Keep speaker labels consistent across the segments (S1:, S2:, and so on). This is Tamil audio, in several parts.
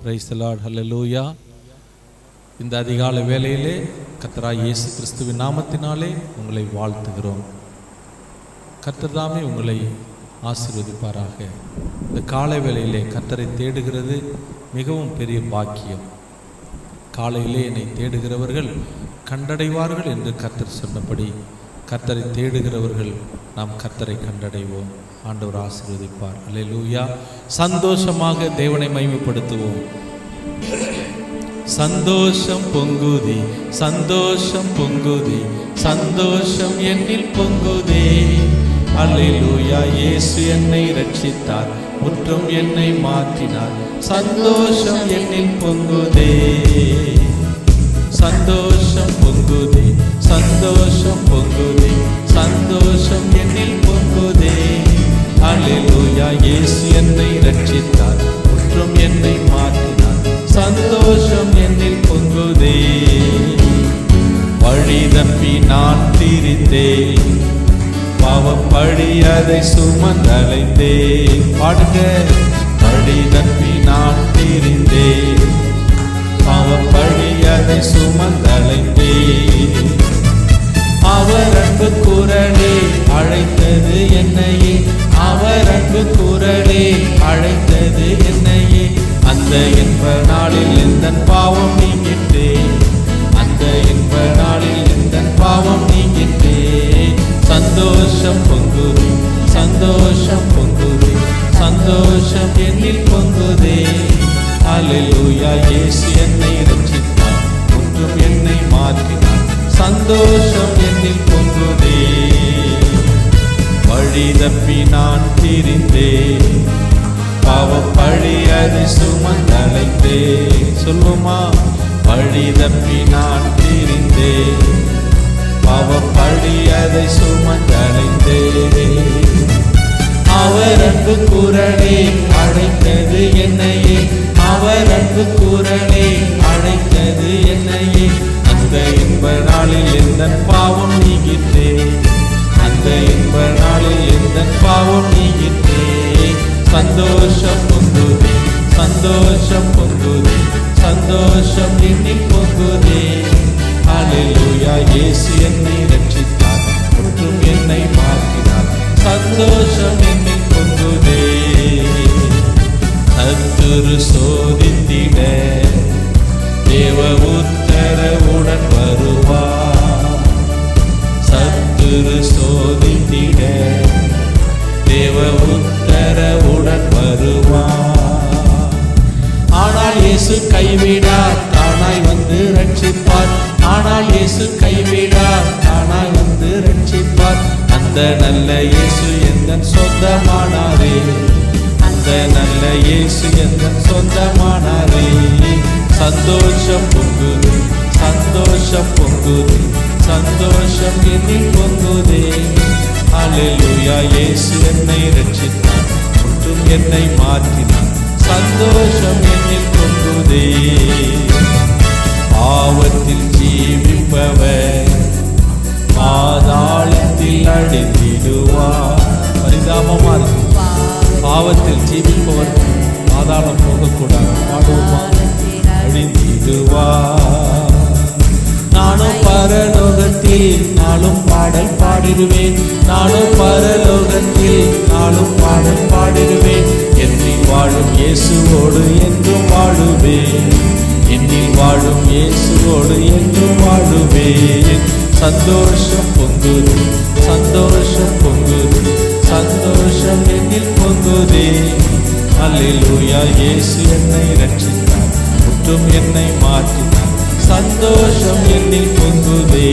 S1: பிரைஸ் லார்ட் ஹalleluya இந்த அதிகாலை வேளையிலே கர்த்தராய் இயேசு கிறிஸ்துவின் நாமத்தினாலே உங்களை வாழ்த்துகிறோம் கர்த்தர் தாமே உங்களை ஆசீர்வதிப்பாராக இந்த காலை வேளையிலே கர்த்தரை தேடுகிறது மிகவும் பெரிய பாக்கியம் காலையிலே என்னை தேடுகிறவர்கள் கண்டடைவார்கள் என்று கர்த்தர் சொன்னபடி கர்த்தரை தேடுகிறவர்கள் நாம் கர்த்தரை கண்டடைவோம் ஆண்டவர் ஆசீர்வதிப்பார் அல்லேலூயா சந்தோஷமாக தேவனை மகிமைப்படுத்துவோம் சந்தோஷம் பொங்குதி சந்தோஷம் பொங்குதி சந்தோஷம் என்னில் பொங்குதே அல்லேலூயா இயேசு என்னை ரட்சித்தார் முற்றும் என்னை மாற்றினார் சந்தோஷம் என்னில் பொங்குதே சந்தோஷம் பொங்குதே சந்தோஷம் பொங்குதே சந்தோஷம் என்னில் பொங்குதே அல்லேலூயா இயேசு என்னை ரட்சித்தார் முற்றும் என்னை மாற்றினார் சந்தோஷம் என்னில் பொங்குதே வழி தப்பி நான் திரிந்தேன் பாவப்படி அதை சுமந்தலைந்தேன் பாடுங்க வழி தப்பி நான் திரிந்தேன் பாவப்படி அதை சுமந்தலைந்தேன் அவர் அன்பு குரலே அழைத்தது என்னையே அவர் அன்பு குரலே அழைத்தது என்னையே அந்த இன்ப நாளில் எந்த பாவம் நீங்கிட்டே அந்த இன்ப நாளில் எந்த பாவம் நீங்கிட்டே சந்தோஷம் பொங்குதே சந்தோஷம் பொங்குதே சந்தோஷம் என்னில் பொங்குதே அல்லேலூயா இயேசு என்னை ரட்சித்தார் ஒன்றும் என்னை மாற்றினார் சந்தோஷம் என்னில் பொங்குதே வழி தப்பி நான் திரிந்தேன் பாவப்பழி அது சுமந்தலைந்தே சொல்லுமா வழி தப்பி நான் திரிந்தேன் பாவப்பழி அதை சுமந்தலைந்தே அவர் அன்பு குரலே அழைத்தது என்னையே அவர் அன்பு குரலே அழைத்தது என்னையே அந்த இன்ப நாளில் எந்த பாவம் நீங்கிட்டே அந்த இன்ப நாளில் எந்த பாவம் நீங்கிட்டே சந்தோஷம் பொங்குதே சந்தோஷம் பொங்குதே சந்தோஷம் எண்ணில் பொங்குதே அல்லேலூயா இயேசு என்னை ரட்சித்தார் மற்றும் என்னை மாற்றினார் சந்தோஷம் என்னில் பொங்குதே கத்துரு சோதித்திட தேவ உத்தரவுடன் வருவார் சத்துரு சோதித்திட தேவ உத்தரவுடன் வருவார் ஆனால் இயேசு கைவிடார் தானாய் வந்து ரட்சிப்பார் ஆனால் இயேசு கைவிடார் தானாய் வந்து ரட்சிப்பார் அந்த நல்ல இயேசு எந்த சொந்தமானாரே அந்த நல்ல இயேசு எந்த சொந்தமானாரே சந்தோஷம் பொங்குது சந்தோஷம் பொங்குது சந்தோஷம் என்னில் பொங்குதே அல்லேலூயா இயேசு என்னை ரட்சித்தார் மற்றும் என்னை மாற்றினார் சந்தோஷம் என்னில் பொங்குதே ஆவத்தில் ஜீவிப்பவர் பாதாளத்தில் அடைந்திடுவார் பரிதாபமா இருக்கு பாவத்தில் ஜீவிப்பவர் பாதாளம் போகக்கூடாது பாடுவோமா அழிந்திடுவார் நானும் பரலோகத்தில் நாளும் பாடல் பாடிடுவேன் நானும் பரலோகத்தில் நாளும் பாடல் பாடிடுவேன் என்னில் வாழும் இயேசுவோடு என்றும் வாழுவேன் என்னில் வாழும் இயேசுவோடு என்றும் வாழுவேன் சந்தோஷம் பொங்குது சந்தோஷம் பொங்குது சந்தோஷம் என்னில் பொங்குதே அல்லேலூயா இயேசு என்னை ரட்சித்தார் முற்றும் என்னை மாற்றினார் சந்தோஷம் என்னில் பொங்குதே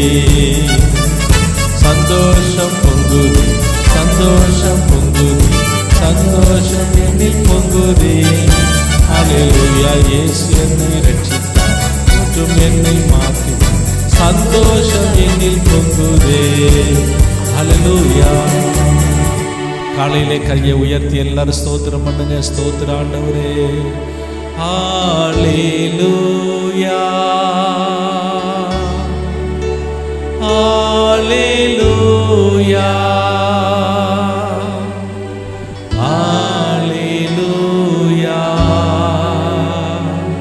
S1: சந்தோஷம் பொங்குதே சந்தோஷம் பொங்குதே சந்தோஷம் என்னில் பொங்குதே அல்லேலூயா இயேசு என்னை ரட்சித்தார் மற்றும் என்னை மாற்றினார் சந்தோஷம் என்னில் பொங்குதே அல்லேலூயா காலையிலே கையை உயர்த்தி எல்லாரும் ஸ்தோத்திரம் பண்ணுங்க ஸ்தோத்திர ஆண்டவரே ஹalleluya ஹalleluya ஹalleluya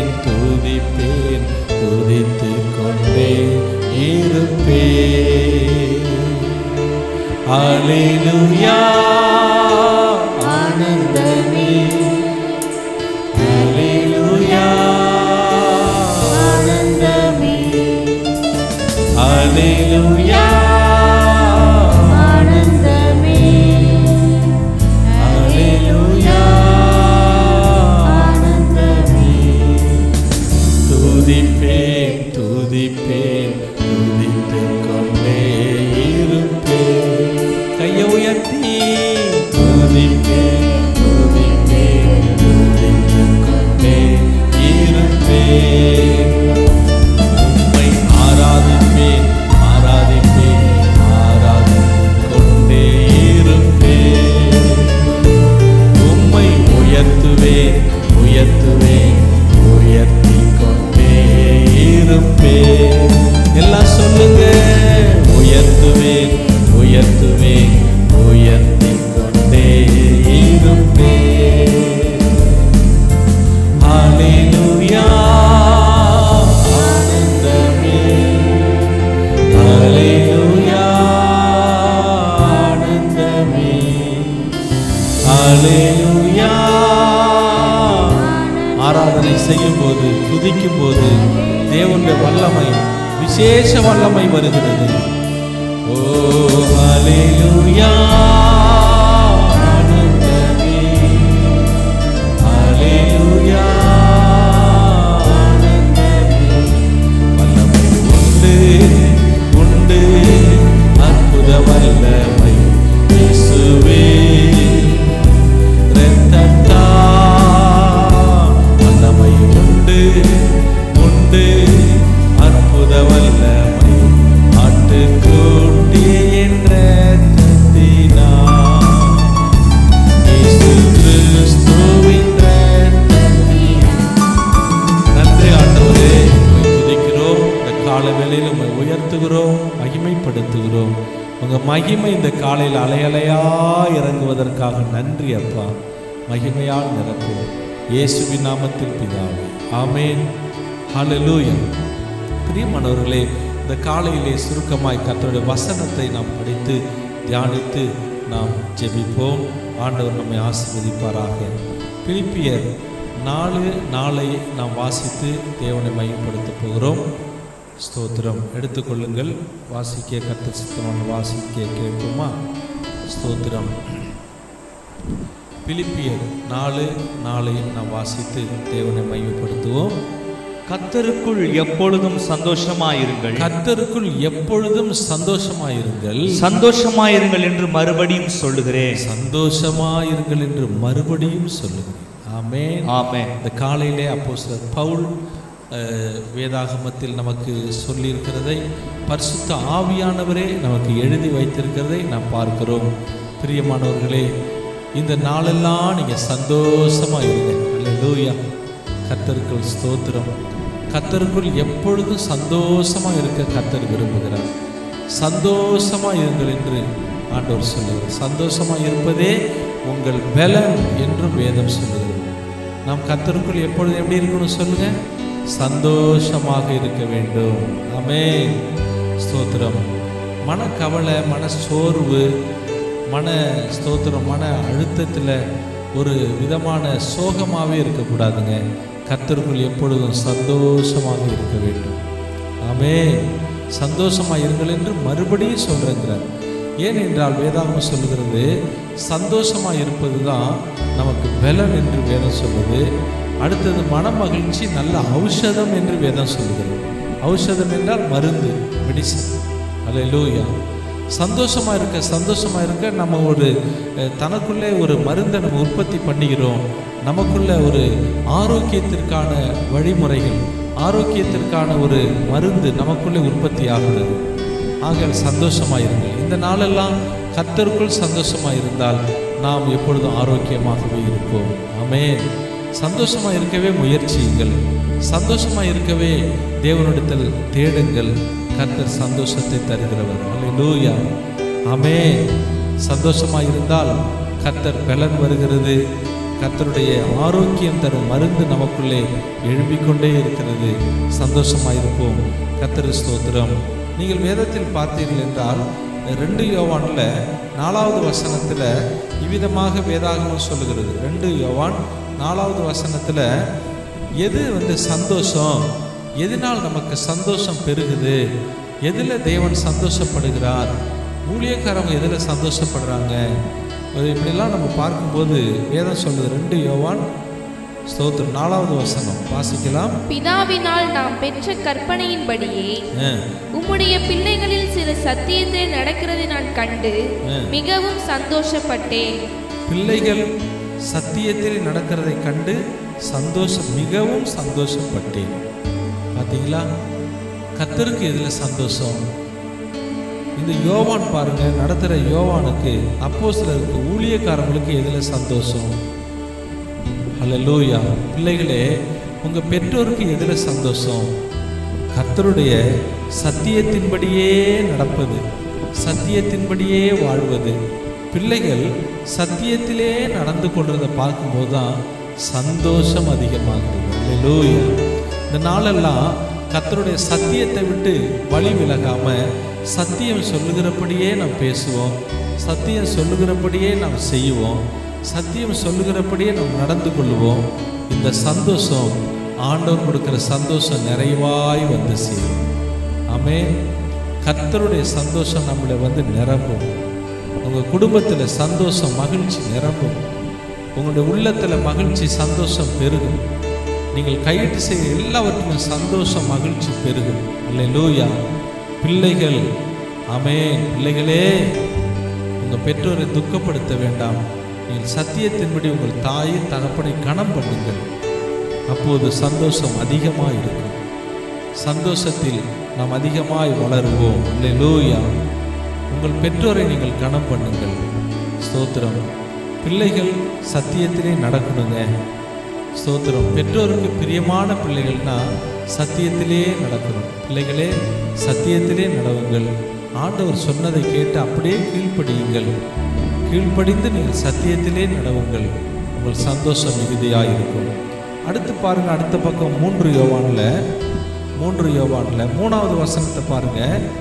S1: துதிப்பேன் துதிப்பேன் துதித்து கொண்டே இருப்பேன் அலிலுயா ஆனந்தமே அலிலுயா
S2: ஆனந்தமே
S1: அலிலுயா
S2: ஆனந்தமே
S1: அலிலுயா
S2: ஆனந்தமே
S1: துதிப்பேன் துதிப்பேன் துதித்து கொண்டே இருப்பேன் கையை உயர்த்தி துதிப்பேன் துதிப்பேன் துதித்து கொண்டே இருப்பேன் உம்மை ஆராதிப்பேன் ஆராதிப்பேன் ஆராதித்துக் கொண்டே இருப்பேன் உம்மை உயர்த்துவேன் உயர்த்துவேன் உயர்த்தி கொண்டே இருப்பேன் எல்லாம் சொல்லுங்க உயர்த்துவேன் உயர்த்துவேன் உயர்த்தி கொண்டே இருப்பேன் ஹalleluya ஆனந்தமே ஹalleluya ஆனந்தமே ஹalleluya ஆராதனை செய்யும் போது துதிக்கும் போது தேவனுடைய வல்லமை விசேஷ வல்லமை வருகிறது ஓ ஹalleluya ஆனந்தமே ஹalleluya ஆனந்தமே வல்லமை உண்டு உண்டு அற்புத வல்லமை இயேசுவே இரத்தத்தா வல்லமை உண்டு உண்டு அற்புத வல்லமை ஆட்டுக்குட்டி என்ற ரத்தத்தினா இயேசு கிறிஸ்துவின் ரத்தத்தினா நன்றி ஆண்டவரே உம்மை துதிக்கிறோம் இந்த கால வேளையில் உம்மை உயர்த்துகிறோம் மகிமைப்படுத்துகிறோம் உங்க மகிமை இந்த காலையில் அலையலையா இறங்குவதற்காக நன்றி அப்பா மகிமையால் நிரப்பும் இயேசுவின் நாமத்தில் பிதாவே ஆமென் ஹalleluya பிரியமானவர்களே இந்த காலையிலே சுருக்கமாய் கர்த்தருடைய வசனத்தை நாம் படித்து தியானித்து நாம் ஜெபிப்போம் ஆண்டவர் நம்மை ஆசீர்வதிப்பாராக பிலிப்பியர் நாலு நாளை நாம் வாசித்து தேவனை மையப்படுத்த போகிறோம் ஸ்தோத்திரம் எடுத்துக்கொள்ளுங்கள் வாசிக்க கத்த சித்தமான வாசிக்க கேட்போமா ஸ்தோத்திரம் பிலிப்பியர் நாலு நாளை நாம் வாசித்து தேவனை மையப்படுத்துவோம்
S3: கத்தருக்குள் எப்பொழுதும் சந்தோஷமாயிருங்கள்
S1: கர்த்தருக்குள் எப்பொழுதும் சந்தோஷமாயிருங்கள்
S3: சந்தோஷமாயிருங்கள் என்று மறுபடியும் சொல்லுகிறேன்
S1: சந்தோஷமாயிருங்கள் என்று மறுபடியும் சொல்லுகிறேன் ஆமென்
S3: ஆமென்
S1: இந்த காலையிலே அப்போஸ்தலர் பவுல் அஹ், வேதாகமத்தில் நமக்கு சொல்லியிருக்கிறதை பரிசுத்த ஆவியானவரே நமக்கு எழுதி வைத்திருக்கிறதை நாம் பார்க்கிறோம் பிரியமானவர்களே இந்த நாளெல்லாம் நீங்கள் சந்தோஷமாக இருங்க அல்லேலூயா கத்தருக்குள் ஸ்தோத்திரம் கத்தருக்குள் எப்பொழுதும் சந்தோஷமாக இருக்க கத்தர் விரும்புகிறார் சந்தோஷமாக இருங்கள் என்று ஆண்டவர் சொல்லுகிறார் சந்தோஷமாக இருப்பதே உங்கள் பலன் என்றும் வேதம் சொல்லுகிறது நாம் கத்தருக்குள் எப்பொழுதும் எப்படி இருக்கணும் சொல்லுங்க சந்தோஷமாக இருக்க வேண்டும் ஆமென் ஸ்தோத்திரம் மனக்கவலை மன சோர்வு மன ஸ்தோத்திரம் மன அழுத்தத்தில் ஒரு விதமான சோகமாகவே இருக்கக்கூடாதுங்க கத்தருக்குள் எப்பொழுதும் சந்தோஷமாக இருக்க வேண்டும் ஆமே சந்தோஷமாக இருங்கள் என்று மறுபடியும் சொல்கிறேங்கிறார் ஏனென்றால் வேதாகமம் சொல்லுகிறது சந்தோஷமாக இருப்பது தான் நமக்கு பலன் என்று வேதம் சொல்லுது அடுத்தது மன மகிழ்ச்சி நல்ல ஔஷதம் என்று வேதம் சொல்லுகிறது ஔஷதம் என்றால் மருந்து மெடிசன் அல்லேலூயா சந்தோஷமாக இருக்க சந்தோஷமாக இருக்க நம்ம ஒரு அஹ், தனக்குள்ளே ஒரு மருந்தை நம்ம உற்பத்தி பண்ணிக்கிறோம் நமக்குள்ள ஒரு ஆரோக்கியத்திற்கான வழிமுறைகள் ஆரோக்கியத்திற்கான ஒரு மருந்து நமக்குள்ளே உற்பத்தி ஆகிறது ஆக சந்தோஷமாக இருங்கள் இந்த நாளெல்லாம் கத்தருக்குள் சந்தோஷமாக இருந்தால் நாம் எப்பொழுதும் ஆரோக்கியமாகவே இருப்போம் ஆமென் சந்தோஷமாக இருக்கவே முயற்சியுங்கள் சந்தோஷமாக இருக்கவே தேவனிடத்தில் தேடுங்கள் கர்த்தர் சந்தோஷத்தை தருகிறவர் அல்லேலூயா ஆமென் சந்தோஷமாக இருந்தால் கர்த்தர் பலன் வருகிறது கர்த்தருடைய ஆரோக்கியம் தரும் மருந்து நமக்குள்ளே எழும்பிக் கொண்டே இருக்கிறது சந்தோஷமாயிருப்போம் கர்த்தர் ஸ்தோத்திரம் நீங்கள் வேதத்தில் பார்த்தீர்கள் என்றால் ரெண்டு யோவானில் நாலாவது வசனத்தில் இவ்விதமாக வேதாகமம் சொல்லுகிறது ரெண்டு யோவான் நாலாவது வசனத்தில் எது வந்து சந்தோஷம் எதனால் நமக்கு சந்தோஷம் பெருகுது எதில் தேவன் சந்தோஷப்படுகிறார் ஊழியக்காரங்க எதில் சந்தோஷப்படுறாங்க ஒரு இப்படிலாம் நம்ம பார்க்கும்போது வேதம் சொல்லுது ரெண்டு யோவான் ஸ்தோத்திரம் நாலாவது வசனம் வாசிக்கலாம்
S2: பிதாவினால் நாம் பெற்ற கற்பனையின்படியே
S1: ஆ,
S2: உம்முடைய பிள்ளைகளில் சில சத்தியத்தை நடக்கிறதை நான் கண்டு
S1: ஆ.
S2: மிகவும் சந்தோஷப்பட்டேன்
S1: பிள்ளைகள் சத்தியத்தில் நடக்கிறதை கண்டு சந்தோஷம் மிகவும் சந்தோஷப்பட்டேன் பார்த்தீங்களா கத்தருக்கு எதில் சந்தோஷம் இந்த யோவான் பாருங்க நடத்துகிற யோவானுக்கு அப்போஸ்தலருக்கு ஊழியக்காரங்களுக்கு எதில் சந்தோஷம் ஹalleluya பிள்ளைகளே உங்கள் பெற்றோருக்கு எதில் சந்தோஷம் கர்த்தருடைய சத்தியத்தின்படியே நடப்பது சத்தியத்தின்படியே வாழ்வது பிள்ளைகள் சத்தியத்திலே நடந்து கொள்றதை பார்க்கும்போது தான் சந்தோஷம் அதிகமாகிறது ஹalleluya இந்த நாளெல்லாம் கர்த்தருடைய சத்தியத்தை விட்டு வழி விலகாம சத்தியம் சொல்லுகிறபடியே நாம் பேசுவோம் சத்தியம் சொல்லுகிறபடியே நாம் செய்வோம் சத்தியம் சொல்லுகிறபடியே நாம் நடந்து கொள்வோம் இந்த சந்தோஷம் ஆண்டவர் கொடுக்கிற சந்தோஷம் நிறைவாய் வந்து சேரும் ஆமே கர்த்தருடைய சந்தோஷம் நம்மளை வந்து நிரம்பும் உங்கள் குடும்பத்தில் சந்தோஷம் மகிழ்ச்சி நிரம்பும் உங்களுடைய உள்ளத்தில் மகிழ்ச்சி சந்தோஷம் பெருகும் நீங்கள் கையிட்டு செய்ய எல்லாவற்றிலும் சந்தோஷம் மகிழ்ச்சி பெருகும் அல்லேலூயா பிள்ளைகள் ஆமே பிள்ளைகளே உங்கள் பெற்றோரை துக்கப்படுத்த வேண்டாம் நீங்கள் சத்தியத்தின்படி உங்கள் தாயை தகப்பனை கணம் பண்ணுங்கள் அப்போது சந்தோஷம் அதிகமாக இருக்கும் சந்தோஷத்தில் நாம் அதிகமாய் வளருவோம் அல்லேலூயா உங்கள் பெற்றோரை நீங்கள் கணம் பண்ணுங்கள் ஸ்தோத்திரம் பிள்ளைகள் சத்தியத்திலே நடக்கணுங்க ஸ்தோத்திரம் பெற்றோருக்கு பிரியமான பிள்ளைகள்னா சத்தியத்திலே நடக்கணும் பிள்ளைகளே சத்தியத்திலே நடவுங்கள் ஆண்டவர் சொன்னதை கேட்டு அப்படியே கீழ்ப்படியுங்கள் கீழ்ப்படிந்து நீங்கள் சத்தியத்திலே நடவுங்கள் உங்கள் சந்தோஷம் மிகுதியாக இருக்கும் அடுத்து பாருங்க அடுத்த பக்கம் மூன்று யோவானில் மூன்று யோவானில் மூணாவது வசனத்தை பாருங்க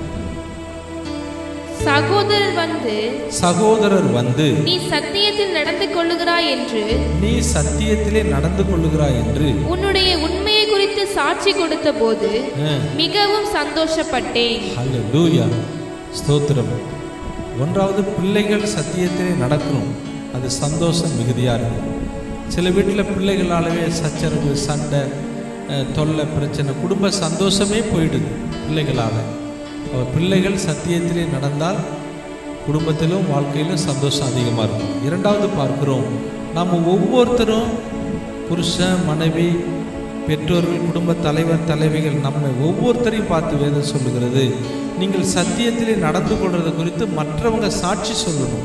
S2: சகோதரர் வந்து
S1: சகோதரர் வந்து
S2: நீ சத்தியத்தில் நடந்து கொள்ளுகிறாய் என்று
S1: நீ சத்தியத்திலே நடந்து கொள்ளுகிறாய் என்று
S2: உன்னுடைய உண்மையை குறித்து சாட்சி கொடுத்த போது
S1: ஆ,
S2: மிகவும் சந்தோஷப்பட்டேன்
S1: ஹல்லேலூயா ஸ்தோத்திரம் ஒன்றாவது பிள்ளைகள் சத்தியத்திலே நடக்கணும் அது சந்தோஷம் மிகுதியாக இருக்கும் சில வீட்டில் பிள்ளைகளாலவே சச்சரவு சண்டை அஹ், தொல்லை பிரச்சனை குடும்ப சந்தோஷமே போயிடுது பிள்ளைகளால் அப்ப பிள்ளைகள் சத்தியத்திலே நடந்தால் குடும்பத்திலும் வாழ்க்கையிலும் சந்தோஷம் அதிகமாக இருக்கும் இரண்டாவது பார்க்கிறோம் நம்ம ஒவ்வொருத்தரும் புருஷன் மனைவி பெற்றோர்கள் குடும்ப தலைவர் தலைவிகள் நம்மை ஒவ்வொருத்தரையும் பார்த்து வேதம் சொல்லுகிறது நீங்கள் சத்தியத்திலே நடந்து கொள்வது குறித்து மற்றவங்க சாட்சி சொல்லணும்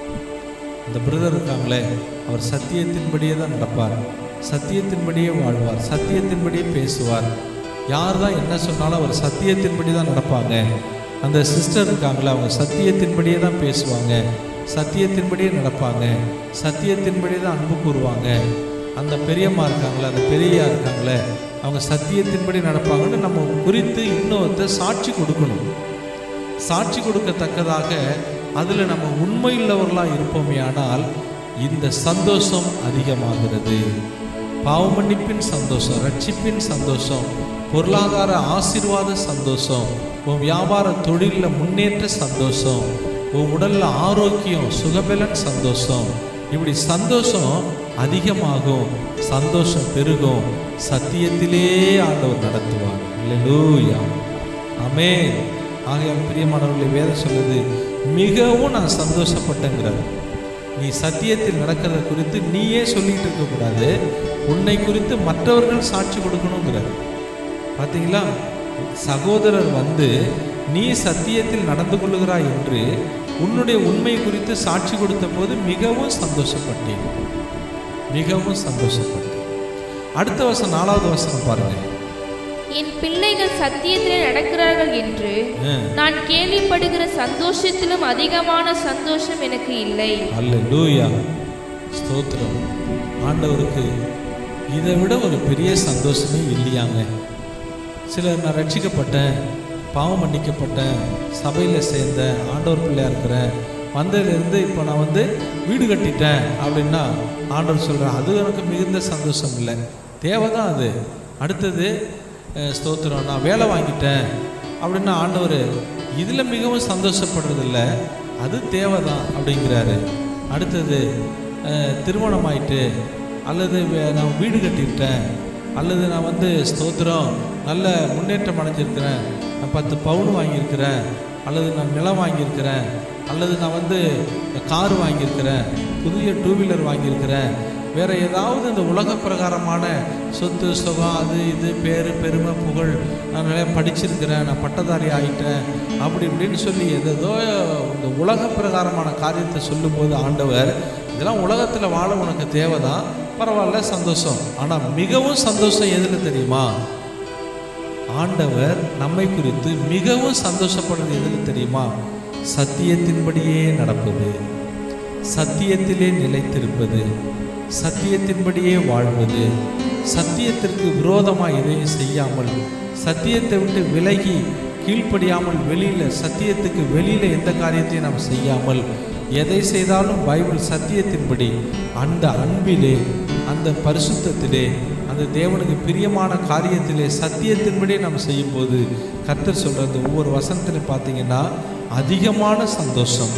S1: இந்த பிரதர் இருக்காங்களே அவர் சத்தியத்தின்படியே தான் நடப்பார் சத்தியத்தின்படியே வாழ்வார் சத்தியத்தின்படியே பேசுவார் யார் தான் என்ன சொன்னாலும் அவர் சத்தியத்தின்படி தான் நடப்பாங்க அந்த சிஸ்டர் இருக்காங்களே அவங்க சத்தியத்தின்படியே தான் பேசுவாங்க சத்தியத்தின்படியே நடப்பாங்க சத்தியத்தின்படி தான் அன்பு கூறுவாங்க அந்த பெரியம்மா இருக்காங்களே அந்த பெரியா இருக்காங்களே அவங்க சத்தியத்தின்படி நடப்பாங்கன்னு நம்ம குறித்து இன்னொருத்தர் சாட்சி கொடுக்கணும் சாட்சி கொடுக்கத்தக்கதாக அதில் நம்ம உண்மையுள்ளவர்களாக இருப்போமே ஆனால் இந்த சந்தோஷம் அதிகமாகிறது பாவமன்னிப்பின் சந்தோஷம் ரட்சிப்பின் சந்தோஷம் பொருளாதார ஆசீர்வாத சந்தோஷம் உன் வியாபார தொழிலில் முன்னேற்ற சந்தோஷம் உன் உடல்ல ஆரோக்கியம் சுகபலன் சந்தோஷம் இப்படி சந்தோஷம் அதிகமாகும் சந்தோஷம் பெருகும் சத்தியத்திலே ஆண்டவர் நடத்துவார் இல்லையா ஆமென் ஆகையால் பிரியமானவர்களை வேதம் சொல்லுது மிகவும் நான் சந்தோஷப்பட்டேங்கிறார் நீ சத்தியத்தில் நடக்கிறத குறித்து நீயே சொல்லிட்டு இருக்கக்கூடாது உன்னை குறித்து மற்றவர்கள் சாட்சி கொடுக்கணுங்கிறார் பார்த்தீங்களா சகோதரர் வந்து நீ சத்தியத்தில் நடந்து கொள்ளுகிறாய் என்று உன்னுடைய உண்மை குறித்து சாட்சி கொடுத்த போது மிகவும் சந்தோஷப்பட்டேன் மிகவும் சந்தோஷப்பட்டேன் அடுத்த வசனம் நாலாவது வசனம் பாருங்க
S2: என் பிள்ளைகள் சத்தியத்திலே நடக்கிறார்கள் என்று
S1: ஆ.
S2: நான் கேள்விப்படுகிற சந்தோஷத்திலும் அதிகமான சந்தோஷம் எனக்கு இல்லை
S1: அல்லேலூயா ஸ்தோத்திரம் ஆண்டவருக்கு இதை விட ஒரு பெரிய சந்தோஷமே இல்லையாங்க சிலர் நான் ரட்சிக்கப்பட்டேன் பாவம் மன்னிக்கப்பட்டேன் சபையில் சேர்ந்த ஆண்டவர் பிள்ளையா இருக்கிறேன் வந்ததுலேருந்து இப்போ நான் வந்து வீடு கட்டிட்டேன் அப்படின்னா ஆண்டவர் சொல்கிறேன் அது எனக்கு மிகுந்த சந்தோஷம் இல்லை தேவை தான் அது அடுத்தது அஹ், ஸ்தோத்திரம் நான் வேலை வாங்கிட்டேன் அப்படின்னா ஆண்டவர் இதில் மிகவும் சந்தோஷப்படுறதில்ல அது தேவை தான் அப்படிங்கிறாரு அடுத்தது அஹ், திருமணம் ஆயிட்டு அல்லது வே- நான் வீடு கட்டிட்டேன் அல்லது நான் வந்து ஸ்தோத்திரம் நல்ல முன்னேற்றம் அடைஞ்சிருக்கிறேன் நான் பத்து பவுன் வாங்கியிருக்கிறேன் அல்லது நான் நிலம் வாங்கியிருக்கிறேன் அல்லது நான் வந்து கார் வாங்கியிருக்கிறேன் புதிய டூ வீலர் வாங்கியிருக்கிறேன் வேற ஏதாவது இந்த உலக பிரகாரமான சொத்து சுகம் அது இது பேரு பெருமை புகழ் நான் நிறைய படிச்சிருக்கிறேன் நான் பட்டதாரி ஆயிட்டேன் அப்படி இப்படின்னு சொல்லி எதோ இந்த உலக பிரகாரமான காரியத்தை சொல்லும்போது ஆண்டவர் இதெல்லாம் உலகத்தில் வாழ உனக்கு தேவைதான் பரவாயில்ல சந்தோஷம் ஆனால் மிகவும் சந்தோஷம் எதில் தெரியுமா ஆண்டவர் நம்மை குறித்து மிகவும் சந்தோஷப்படுறது எதில் தெரியுமா சத்தியத்தின்படியே நடப்பது சத்தியத்திலே நிலைத்திருப்பது சத்தியத்தின்படியே வாழ்வது சத்தியத்திற்கு விரோதமாக எதையும் செய்யாமல் சத்தியத்தை விட்டு விலகி கீழ்ப்படியாமல் வெளியில சத்தியத்துக்கு வெளியில எந்த காரியத்தையும் நாம் செய்யாமல் எதை செய்தாலும் பைபிள் சத்தியத்தின்படி அந்த அன்பிலே அந்த பரிசுத்தத்திலே அந்த தேவனுக்கு பிரியமான காரியத்திலே சத்தியத்தின்படி நாம் செய்யும்போது கர்த்தர் சொல்ற அந்த ஒவ்வொரு வசனத்திலும் பார்த்தீங்கன்னா அதிகமான சந்தோஷம்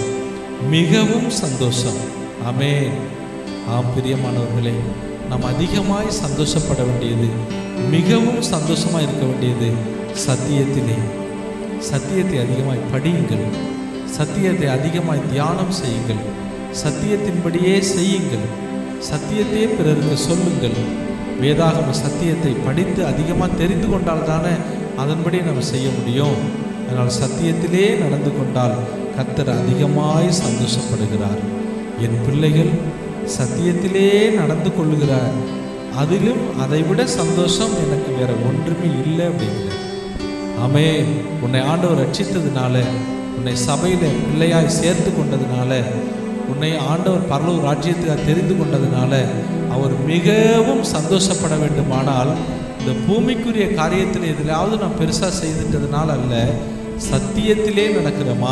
S1: மிகவும் சந்தோஷம் ஆமென் ஆம் பிரியமானவர்களே நாம் அதிகமாய் சந்தோஷப்பட வேண்டியது மிகவும் சந்தோஷமாக இருக்க வேண்டியது சத்தியத்திலே சத்தியத்தை அதிகமாய் படியுங்கள் சத்தியத்தை அதிகமாய் தியானம் செய்யுங்கள் சத்தியத்தின்படியே செய்யுங்கள் சத்தியத்தையே பிறருக்கு சொல்லுங்கள் வேதாகம சத்தியத்தை படித்து அதிகமாக தெரிந்து கொண்டால் தானே அதன்படி நம்ம செய்ய முடியும் அதனால் சத்தியத்திலே நடந்து கொண்டால் கர்த்தர் அதிகமாய் சந்தோஷப்படுகிறார் என் பிள்ளைகள் சத்தியத்திலே நடந்து கொள்ளுகிறார் அதிலும் அதைவிட சந்தோஷம் எனக்கு வேற ஒன்றுமே இல்லை அப்படிங்கிறார் ஆமே உன்னை ஆண்டவர் ரட்சித்ததுனால உன்னை சபையில பிள்ளையாய் சேர்த்து கொண்டதுனால உன்னை ஆண்டவர் பரலூர் ராஜ்யத்துக்காக தெரிந்து கொண்டதுனால அவர் மிகவும் சந்தோஷப்பட வேண்டுமானால் இந்த பூமிக்குரிய காரியத்தில் எதிலாவது நான் பெருசாக செய்துட்டதுனால அல்ல சத்தியத்திலே நடக்கிறோமா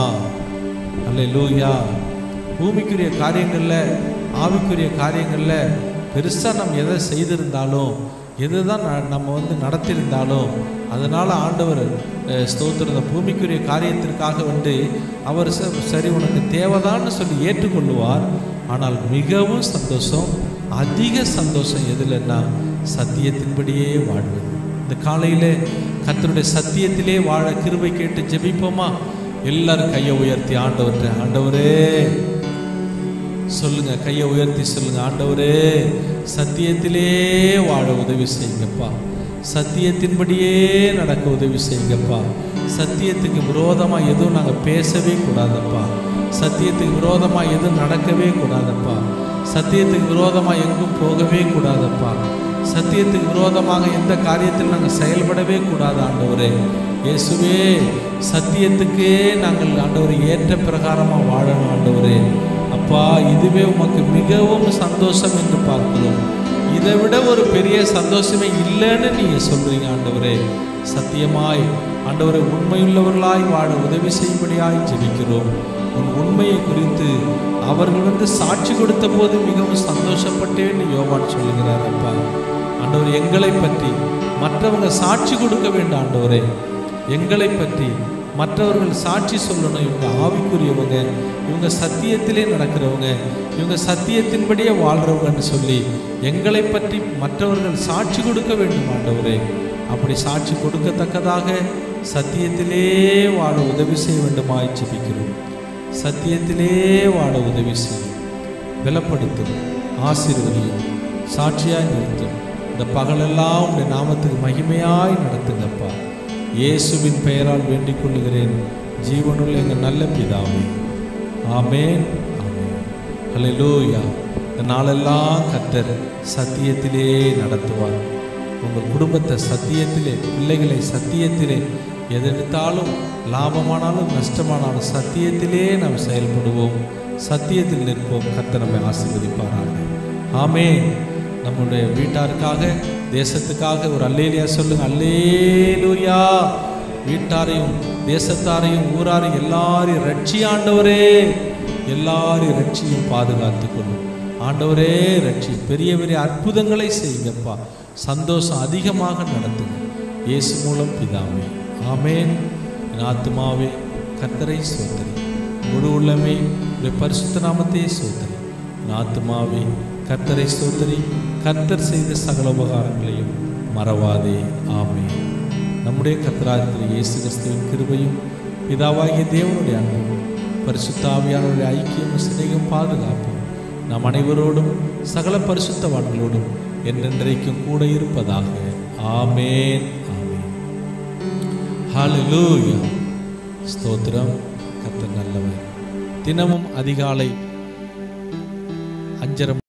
S1: அல்லேலூயா பூமிக்குரிய காரியங்களில் ஆவிக்குரிய காரியங்களில் பெருசாக நம்ம எதை செய்திருந்தாலும் எது தான் நம்ம வந்து நடத்தியிருந்தாலும் அதனால் ஆண்டவர் அஹ், ஸ்தோத்திரம் இந்த பூமிக்குரிய காரியத்திற்காக வந்து அவர் ச- சரி உனக்கு தேவைதான்னு சொல்லி ஏற்றுக்கொள்ளுவார் ஆனால் மிகவும் சந்தோஷம் அதிக சந்தோஷம் எதுலன்னா சத்தியத்தின்படியே வாழ்வது இந்த காலையில் கர்த்தருடைய சத்தியத்திலே வாழ கிருபை கேட்டு ஜெபிப்போமா எல்லாரும் கையை உயர்த்தி ஆண்டவர்கிட்ட ஆண்டவரே சொல்லுங்க கையை உயர்த்தி சொல்லுங்க ஆண்டவரே சத்தியத்திலே வாழ உதவி செய்யுங்கப்பா சத்தியத்தின்படியே நடக்க உதவி செய்யுங்கப்பா சத்தியத்துக்கு விரோதமா எதுவும் நாங்கள் பேசவே கூடாதப்பா சத்தியத்துக்கு விரோதமா எதுவும் நடக்கவே கூடாதப்பா சத்தியத்துக்கு விரோதமா எங்கும் போகவே கூடாதப்பா சத்தியத்துக்கு விரோதமாக எந்த காரியத்தில் நாங்கள் செயல்படவே கூடாது ஆண்டவரே இயேசுவே சத்தியத்துக்கே நாங்கள் ஆண்டவரை ஏற்ற பிரகாரமாக வாழணும் ஆண்டவரே அப்பா இதுவே உமக்கு மிகவும் சந்தோஷம் என்று பார்க்கிறோம் இதை விட ஒரு பெரிய சந்தோஷமே இல்லைன்னு நீங்க சொல்றீங்க ஆண்டவரே சத்தியமாய் ஆண்டவரை உண்மையுள்ளவர்களாய் வாழ உதவி செய்யும்படியாய் ஜெபிக்கிறோம் உன் உண்மையை குறித்து அவர்கள் வந்து சாட்சி கொடுத்த போது மிகவும் சந்தோஷப்பட்டேன்னு யோவான் சொல்லுகிறார் அப்பா ஆண்டவர் எங்களை பற்றி மற்றவங்க சாட்சி கொடுக்க வேண்டும் ஆண்டவரே எங்களை பற்றி மற்றவர்கள் சாட்சி சொல்லணும் இவங்க ஆவிக்குரியவங்க இவங்க சத்தியத்திலே நடக்கிறவங்க இவங்க சத்தியத்தின்படியே வாழ்றவங்கன்னு சொல்லி எங்களை பற்றி மற்றவர்கள் சாட்சி கொடுக்க வேண்டும் ஆண்டவரே அப்படி சாட்சி கொடுக்கத்தக்கதாக சத்தியத்திலே வாழ உதவி செய்ய வேண்டுமாய் ஜெபிக்கிறோம் சத்தியத்திலே வாழ உதவி செய்யும் பலப்படுத்தும் ஆசீர்வதியும் சாட்சியாய் நிறுத்தும் இந்த பகலெல்லாம் உடைய நாமத்துக்கு மகிமையாய் நடத்துங்கப்பா இயேசுவின் பெயரால் வேண்டிக் கொள்ளுகிறேன் ஜீவனுள்ள எங்கள் நல்ல பிதாவே ஆமேன் ஆமேன் ஹalleluya இந்த நாளெல்லாம் கர்த்தர் சத்தியத்திலே நடத்துவார் உங்கள் குடும்பத்தை சத்தியத்திலே பிள்ளைகளை சத்தியத்திலே எதெடுத்தாலும் லாபமானாலும் நஷ்டமானாலும் சத்தியத்திலே நாம் செயல்படுவோம் சத்தியத்தில் நிற்போம் கர்த்தர் நம்மை ஆசீர்வதிப்பாராக ஆமென் நம்முடைய வீட்டாருக்காக தேசத்துக்காக ஒரு அல்லேலியா சொல்லுங்க அல்லேலூயா வீட்டாரையும் தேசத்தாரையும் ஊராரையும் எல்லாரையும் ரட்சி ஆண்டவரே எல்லாரையும் ரட்சியும் பாதுகாத்துக் கொள்ளும் ஆண்டவரே ரட்சி பெரிய பெரிய அற்புதங்களை செய்யுங்கப்பா சந்தோஷம் அதிகமாக நடத்துங்க இயேசு மூலம் பிதாவே ஆமேன் என் ஆத்துமாவே கர்த்தரை சோதரி முழு உள்ளமே உடைய பரிசுத்த நாமத்தையே சோதரி என் ஆத்துமாவே கர்த்தரை சோதரி கர்த்தர் செய்த சகல உபகாரங்களையும் மறவாதே ஆமேன் நம்முடைய கர்த்தராத்திரி இயேசு கிறிஸ்துவின் கிருபையும் பிதாவாகிய தேவனுடைய அன்பும் பரிசுத்தாவியானுடைய ஐக்கியம் சிநேகம் பாதுகாப்பும் நம் அனைவரோடும் சகல பரிசுத்தவான்களோடும் என்றென்றைக்கும் கூட இருப்பதாக ஆமேன் ஆமேன் ஹalleluya ஸ்தோத்திரம் கர்த்தர் நல்லவர் தினமும் அதிகாலை அஞ்சரை